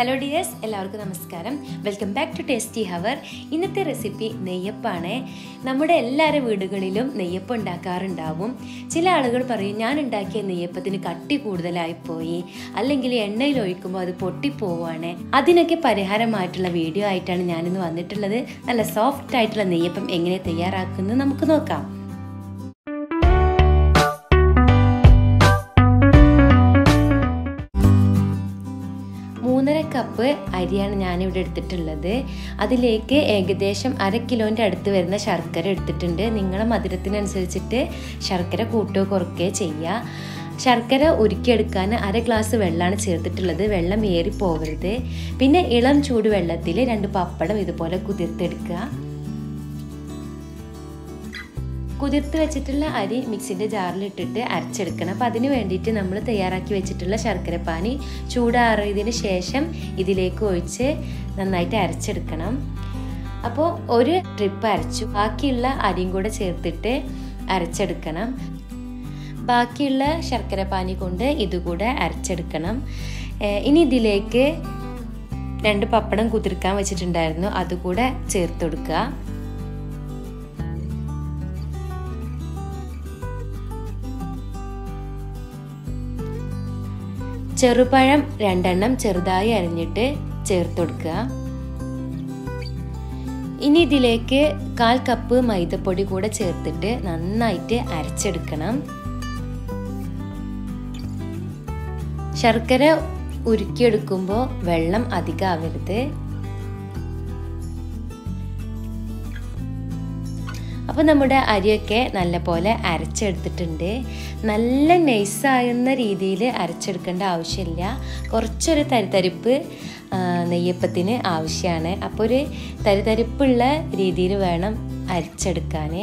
hello dears എല്ലാവർക്കും നമസ്കാരം welcome back to tasty hour ഇന്നത്തെ റെസിപ്പി നെയ്യപ്പാണ് നമ്മുടെ എല്ലാവരുടെ വീടുകളിലും നെയ്യപ്പം ഉണ്ടാക്കാറുണ്ടാവും ചില ആളുകൾ പറയും ഞാൻ ഉണ്ടാക്കിയ നെയ്യപ്പത്തിന് കട്ടി കൂടുതലായിപ്പോയി അല്ലെങ്കിൽ എണ്ണയിൽ ഒഴിക്കുമ്പോൾ അത് പൊട്ടിപ്പോവാണ് അതിനൊക്കെ പരിഹാരമായിട്ടുള്ള വീഡിയോ ആയിട്ടാണ് ഞാനിന്ന് വന്നിട്ടുള്ളത് നല്ല സോഫ്റ്റ് ആയിട്ടുള്ള നെയ്യപ്പം എങ്ങനെ തയ്യാറാക്കുന്നത് നമുക്ക് നോക്കാം മൂന്നര കപ്പ് അരിയാണ് ഞാനിവിടെ എടുത്തിട്ടുള്ളത് അതിലേക്ക് ഏകദേശം അര കിലോൻ്റെ അടുത്ത് വരുന്ന ശർക്കര എടുത്തിട്ടുണ്ട് നിങ്ങളെ മധുരത്തിനനുസരിച്ചിട്ട് ശർക്കര കൂട്ടുകയോ കുറയ്ക്കുകയോ ചെയ്യുക ശർക്കര ഉരുക്കിയെടുക്കാൻ അര ഗ്ലാസ് വെള്ളമാണ് ചേർത്തിട്ടുള്ളത് വെള്ളം ഏറി പോകരുത് പിന്നെ ഇളം ചൂട് വെള്ളത്തിൽ രണ്ട് പപ്പടം ഇതുപോലെ കുതിർത്തെടുക്കുക കുതിർത്ത് വെച്ചിട്ടുള്ള അരി മിക്സിൻ്റെ ജാറിലിട്ടിട്ട് അരച്ചെടുക്കണം അപ്പോൾ അതിന് വേണ്ടിയിട്ട് നമ്മൾ തയ്യാറാക്കി വെച്ചിട്ടുള്ള ശർക്കരപ്പാനി ചൂടാറിയതിന് ശേഷം ഇതിലേക്ക് ഒഴിച്ച് നന്നായിട്ട് അരച്ചെടുക്കണം അപ്പോൾ ഒരു ട്രിപ്പ് അരച്ചു ബാക്കിയുള്ള അരിയും കൂടെ ചേർത്തിട്ട് അരച്ചെടുക്കണം ബാക്കിയുള്ള ശർക്കരപ്പാനി കൊണ്ട് ഇതുകൂടെ അരച്ചെടുക്കണം ഇനി ഇതിലേക്ക് രണ്ട് പപ്പടം കുതിർക്കാൻ വെച്ചിട്ടുണ്ടായിരുന്നു അതുകൂടെ ചേർത്ത് കൊടുക്കുക ചെറുപഴം രണ്ടെണ്ണം ചെറുതായി അരിഞ്ഞിട്ട് ചേർത്ത് കൊടുക്കുക ഇനി ഇതിലേക്ക് കാൽ കപ്പ് മൈദപ്പൊടി കൂടെ ചേർത്തിട്ട് നന്നായിട്ട് അരച്ചെടുക്കണം ശർക്കര ഉരുക്കിയെടുക്കുമ്പോൾ വെള്ളം അധികം ആവരുത് അപ്പോൾ നമ്മുടെ അരിയൊക്കെ നല്ലപോലെ അരച്ചെടുത്തിട്ടുണ്ട് നല്ല നൈസാകുന്ന രീതിയിൽ അരച്ചെടുക്കേണ്ട ആവശ്യമില്ല കുറച്ചൊരു തരിതരിപ്പ് നെയ്യപ്പത്തിന് ആവശ്യമാണ് അപ്പോൾ ഒരു തരിതരിപ്പുള്ള രീതിയിൽ വേണം അരച്ചെടുക്കാൻ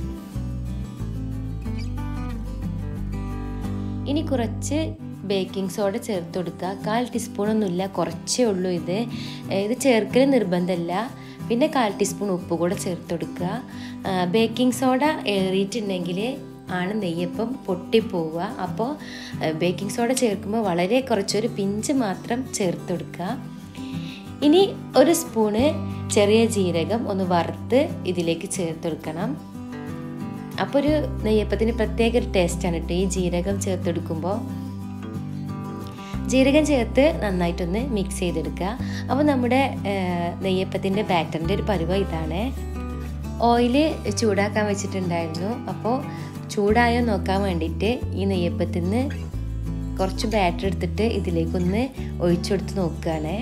ഇനി കുറച്ച് ബേക്കിംഗ് സോഡ ചേർത്ത് കൊടുക്കുക കാൽ ടീസ്പൂണൊന്നുമില്ല കുറച്ചേ ഉള്ളൂ ഇത് ഇത് ചേർക്കൽ നിർബന്ധമില്ല പിന്നെ കാൽ ടീസ്പൂൺ ഉപ്പ് കൂടെ ചേർത്ത് കൊടുക്കുക ബേക്കിംഗ് സോഡ ഏറിയിട്ടുണ്ടെങ്കിൽ ആണ് നെയ്യപ്പം പൊട്ടിപ്പോവുക അപ്പോൾ ബേക്കിംഗ് സോഡ ചേർക്കുമ്പോൾ വളരെ കുറച്ചൊരു പിഞ്ച് മാത്രം ചേർത്ത് കൊടുക്കുക ഇനി ഒരു സ്പൂണ് ചെറിയ ജീരകം ഒന്ന് വറുത്ത് ഇതിലേക്ക് ചേർത്ത് കൊടുക്കണം അപ്പോൾ ഒരു നെയ്യപ്പത്തിന് പ്രത്യേക ഒരു ടേസ്റ്റാണ് കേട്ടോ ഈ ജീരകം ചേർത്തെടുക്കുമ്പോൾ ജീരകം ചേർത്ത് നന്നായിട്ടൊന്ന് മിക്സ് ചെയ്തെടുക്കുക അപ്പോൾ നമ്മുടെ നെയ്യപ്പത്തിൻ്റെ ബാറ്ററിൻ്റെ ഒരു പരുവ ഇതാണ് ഓയിൽ ചൂടാക്കാൻ വെച്ചിട്ടുണ്ടായിരുന്നു അപ്പോൾ ചൂടായോ നോക്കാൻ വേണ്ടിയിട്ട് ഈ നെയ്യപ്പത്തിൽ നിന്ന് കുറച്ച് ബാറ്റർ എടുത്തിട്ട് ഇതിലേക്കൊന്ന് ഒഴിച്ചെടുത്ത് നോക്കുകയാണ്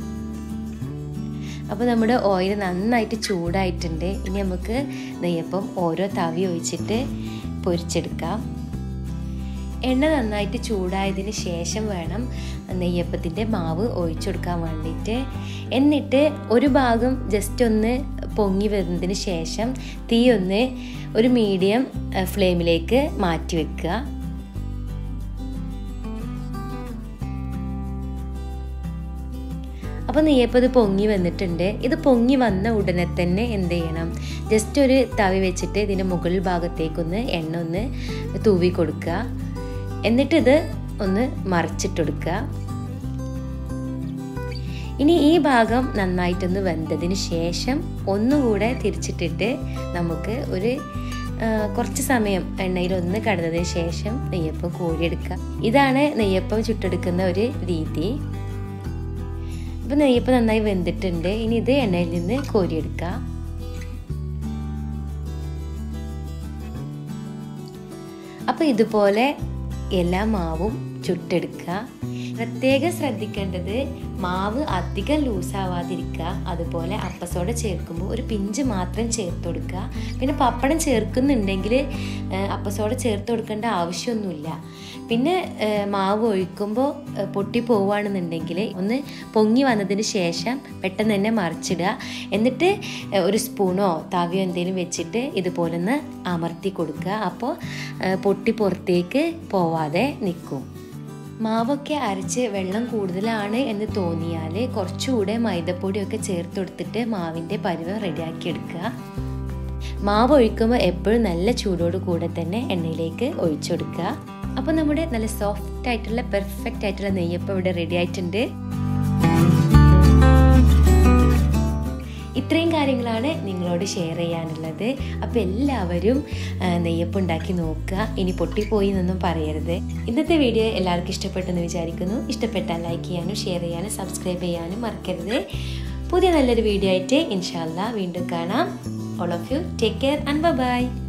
അപ്പോൾ നമ്മുടെ ഓയിൽ നന്നായിട്ട് ചൂടായിട്ടുണ്ട് ഇനി നമുക്ക് നെയ്യപ്പം ഓരോ തവി ഒഴിച്ചിട്ട് പൊരിച്ചെടുക്കാം എണ്ണ നന്നായിട്ട് ചൂടായതിന് ശേഷം വേണം നെയ്യപ്പത്തിൻ്റെ മാവ് ഒഴിച്ചെടുക്കാൻ വേണ്ടിയിട്ട് എന്നിട്ട് ഒരു ഭാഗം ജസ്റ്റ് ഒന്ന് പൊങ്ങി വരുന്നതിന് ശേഷം തീ ഒന്ന് ഒരു മീഡിയം ഫ്ലെയിമിലേക്ക് മാറ്റി വെക്കുക അപ്പോൾ നെയ്യപ്പം ഇത് പൊങ്ങി വന്നിട്ടുണ്ട് ഇത് പൊങ്ങി വന്ന ഉടനെ തന്നെ എന്ത് ചെയ്യണം ജസ്റ്റ് ഒരു തവി വെച്ചിട്ട് ഇതിൻ്റെ മുകൾ ഭാഗത്തേക്കൊന്ന് എണ്ണ ഒന്ന് തൂവി കൊടുക്കുക എന്നിട്ടിത് ഒന്ന് മറിച്ചിട്ടെടുക്കുക ഇനി ഈ ഭാഗം നന്നായിട്ടൊന്ന് വെന്തതിന് ശേഷം ഒന്നുകൂടെ തിരിച്ചിട്ടിട്ട് നമുക്ക് ഒരു കുറച്ച് സമയം എണ്ണയിൽ ഒന്ന് കടന്നതിന് ശേഷം നെയ്യപ്പം കോരിയെടുക്കുക ഇതാണ് നെയ്യപ്പം ചുട്ടെടുക്കുന്ന ഒരു രീതി ഇപ്പം നെയ്യപ്പം നന്നായി വെന്തിട്ടുണ്ട് ഇനി ഇത് എണ്ണയിൽ നിന്ന് കോരിയെടുക്കുക അപ്പോൾ ഇതുപോലെ എല്ലാ മാവും ചുട്ടെടുക്കുക പ്രത്യേകം ശ്രദ്ധിക്കേണ്ടത് മാവ് അധികം ലൂസാവാതിരിക്കുക അതുപോലെ അപ്പസോട ചേർക്കുമ്പോൾ ഒരു പിഞ്ച് മാത്രം ചേർത്ത് കൊടുക്കുക പിന്നെ പപ്പടം ചേർക്കുന്നുണ്ടെങ്കിൽ അപ്പസോട ചേർത്ത് കൊടുക്കേണ്ട ആവശ്യമൊന്നുമില്ല പിന്നെ മാവ് ഒഴിക്കുമ്പോൾ പൊട്ടി പോവുകയാണെന്നുണ്ടെങ്കിൽ ഒന്ന് പൊങ്ങി വന്നതിന് ശേഷം പെട്ടെന്ന് തന്നെ മറിച്ചിടുക എന്നിട്ട് ഒരു സ്പൂണോ തവിയോ എന്തെങ്കിലും വെച്ചിട്ട് ഇതുപോലെ ഒന്ന് അമർത്തി കൊടുക്കുക അപ്പോൾ പൊട്ടി പുറത്തേക്ക് പോവാതെ നിൽക്കും മാവൊക്കെ അരച്ച് വെള്ളം കൂടുതലാണ് എന്ന് തോന്നിയാൽ കുറച്ചുകൂടെ മൈദപ്പൊടിയൊക്കെ ചേർത്ത് കൊടുത്തിട്ട് മാവിൻ്റെ പരുവം റെഡിയാക്കി എടുക്കുക മാവ് ഒഴിക്കുമ്പോൾ എപ്പോഴും നല്ല ചൂടോട് കൂടെ തന്നെ എണ്ണയിലേക്ക് ഒഴിച്ചു കൊടുക്കുക അപ്പോൾ നമ്മുടെ നല്ല സോഫ്റ്റ് ആയിട്ടുള്ള പെർഫെക്റ്റ് ആയിട്ടുള്ള നെയ്യപ്പം ഇവിടെ റെഡി ആയിട്ടുണ്ട് ഇത്രയും കാര്യങ്ങളാണ് നിങ്ങളോട് ഷെയർ ചെയ്യാനുള്ളത് അപ്പോൾ എല്ലാവരും ആ, നെയ്യപ്പം ഉണ്ടാക്കി നോക്കുക ഇനി പൊട്ടിപ്പോയി എന്നൊന്നും പറയരുത് ഇന്നത്തെ വീഡിയോ എല്ലാവർക്കും ഇഷ്ടപ്പെട്ടെന്ന് വിചാരിക്കുന്നു ഇഷ്ടപ്പെട്ടാൽ ലൈക്ക് ചെയ്യാനും ഷെയർ ചെയ്യാനും സബ്സ്ക്രൈബ് ചെയ്യാനും മറക്കരുത് പുതിയ നല്ലൊരു വീഡിയോ ആയിട്ട് ഇൻഷാല്ല വീണ്ടും കാണാം all of you take care and by